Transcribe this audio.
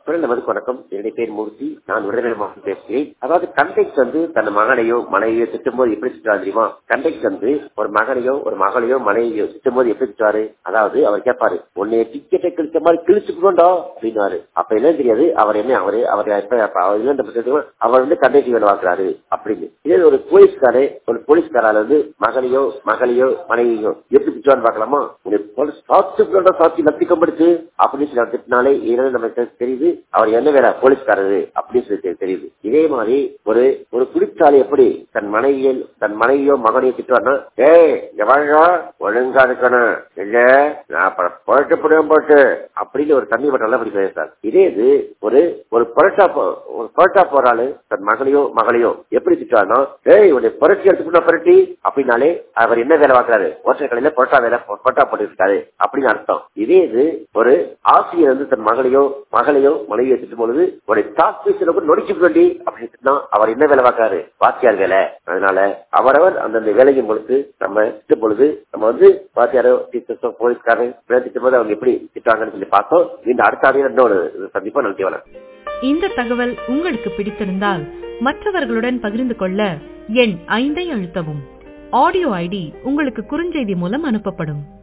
குரல் நமது வணக்கம் என்னுடைய பேர் மூர்த்தி நான் உடனடி மாவட்டம் பேசுகிறேன் அதாவது கண்டெக்ட் வந்து தன் மகனையோ மனைவியோ திட்டும் போது எப்படி திட்டுவாரு தெரியுமா கண்டெக்ட் வந்து ஒரு மகனையோ ஒரு மகளையோ மனைவியோ திட்டும் போது எப்படி திட்டுவாரு அதாவது அவர் கேட்பாரு உன்னைய டிக்கெட்டை கிழிச்ச மாதிரி கிழிச்சுக்கணும்டா அப்படின்னாரு அப்ப என்ன தெரியாது அவர் என்ன அவரு அவர் எப்ப அப்ப அவர் என்ன தெரியுமா? அவர் வந்து கண்டெக்ட் வேலை வாக்குறாரு அப்படின்னு இதே ஒரு போலீஸ்காரே ஒரு போலீஸ்காரால வந்து மகனையோ மகளையோ மனைவியோ எப்படி திட்டுவான்னு பார்க்கலாமா உன்னை போலீஸ் சாத்து சாத்தி நத்திக்கப்படுத்து அப்படின்னு சொல்லி அவர் திட்டினாலே என்னன்னு நமக்கு தெரியுது அவர் என்ன வேலை போலீஸ்காரரு அப்படின்னு சொல்லி தெ- தெரியுது இதே மாதிரி ஒரு ஒரு குடித்தாளி எப்படி தன் மனைவியல் தன் மனைவியோ மகனையோ திட்டுவார்னா ஏய் இங்க வாங்க ஒழுங்கா இருக்கணும் இல்ல நான் அப்புறம் போயிட்டு புரியும் போட்டு அப்படின்னு ஒரு தண்ணி மட்டும் நல்லா பிடிக்க சார் இதே இது ஒரு ஒரு புரட்டா போ- ஒரு புரட்டா போறாளு தன் மகளையோ மகளையோ எப்படி திட்டுவார்னா ஏய் உன்னை புரட்சி எடுத்துக்கணும் புரட்டி அப்படின்னாலே அவர் என்ன வேலை பார்க்கறாரு ஒற்றை கடையில புரட்டா வேலை புரட்டா போட்டு இருக்காரு அப்படின்னு அர்த்தம் இதே இது ஒரு ஆசிரியர் வந்து தன் மகளையோ மகளையோ மனைவியோ திட்டும் பொழுது உடைய தாக் பீசில கூட நொடிச்சு வேண்டி அப்படின்னு திட்டினா அவர் என்ன வேலை பார்க்கறாரு வாத்தியார் வேலை அதனால அவரவர் அந்தந்த வேலையின் பொழுது நம்ம திட்டும் பொழுது நம்ம வந்து வாத்தியாரோ டீச்சர்ஸோ போலீஸ்காரன் திட்டும் போது அவங்க எப்படி திட்டாங்கன்னு சொல்லி பார்த்தோம் இந்த அடுத்த ஆடியோ இன்னொரு சந்திப்பா நன்றி வணக்கம் இந்த தகவல் உங்களுக்கு பிடித்திருந்தால் மற்றவர்களுடன் பகிர்ந்து கொள்ள எண் ஐந்தை அழுத்தவும் ஆடியோ ஐடி உங்களுக்கு குறுஞ்செய்தி மூலம் அனுப்பப்படும்